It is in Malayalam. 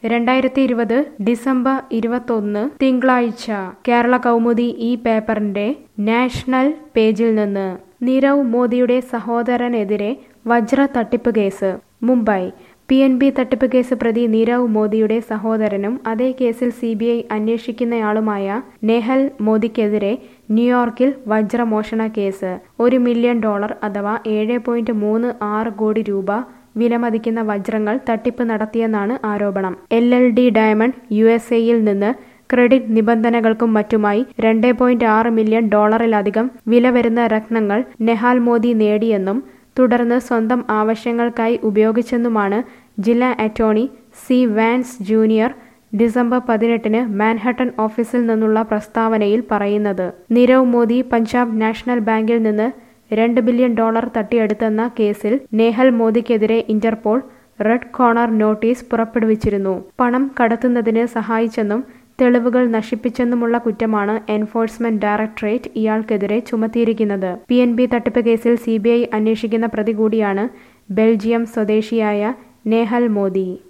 രണ്ടായിരത്തി ഇരുപത് ഡിസംബർ ഇരുപത്തൊന്ന് തിങ്കളാഴ്ച കേരള കൗമുദി ഈ പേപ്പറിന്റെ നാഷണൽ പേജിൽ നിന്ന് നീരവ് മോദിയുടെ സഹോദരനെതിരെ വജ്ര തട്ടിപ്പ് കേസ് മുംബൈ പി എൻ ബി തട്ടിപ്പ് കേസ് പ്രതി നീരവ് മോദിയുടെ സഹോദരനും അതേ കേസിൽ സി ബി ഐ അന്വേഷിക്കുന്നയാളുമായ നെഹൽ മോദിക്കെതിരെ ന്യൂയോർക്കിൽ വജ്രമോഷണ കേസ് ഒരു മില്യൺ ഡോളർ അഥവാ ഏഴ് പോയിന്റ് മൂന്ന് ആറ് കോടി രൂപ വിലമതിക്കുന്ന വജ്രങ്ങൾ തട്ടിപ്പ് നടത്തിയെന്നാണ് ആരോപണം L L D diamond U S എയിൽ നിന്ന് ക്രെഡിറ്റ് നിബന്ധനകൾക്കും മറ്റുമായി രണ്ട് പോയിന്റ് ആറ് മില്യൺ ഡോളറിലധികം വില വരുന്ന രത്നങ്ങൾ നെഹാൽ മോദി നേടിയെന്നും തുടർന്ന് സ്വന്തം ആവശ്യങ്ങൾക്കായി ഉപയോഗിച്ചെന്നുമാണ് ജില്ലാ attorney C Vance junior December പതിനെട്ടിന് മാൻഹട്ടൻ ഓഫീസിൽ നിന്നുള്ള പ്രസ്താവനയിൽ പറയുന്നത് നീരവ് മോദി പഞ്ചാബ് നാഷണൽ ബാങ്കിൽ നിന്ന് രണ്ട് ബില്യൺ ഡോളർ തട്ടിയെടുത്തെന്ന കേസിൽ നേഹൽ മോദിക്കെതിരെ ഇന്റർപോൾ റെഡ് കോർണർ നോട്ടീസ് പുറപ്പെടുവിച്ചിരുന്നു പണം കടത്തുന്നതിന് സഹായിച്ചെന്നും തെളിവുകൾ നശിപ്പിച്ചെന്നുമുള്ള കുറ്റമാണ് എൻഫോഴ്സ്മെന്റ് ഡയറക്ടറേറ്റ് ഇയാൾക്കെതിരെ ചുമത്തിയിരിക്കുന്നത് പി എൻ ബി തട്ടിപ്പ് കേസിൽ സി ബി ഐ അന്വേഷിക്കുന്ന പ്രതി കൂടിയാണ് ബെൽജിയം സ്വദേശിയായ നേഹൽ മോദി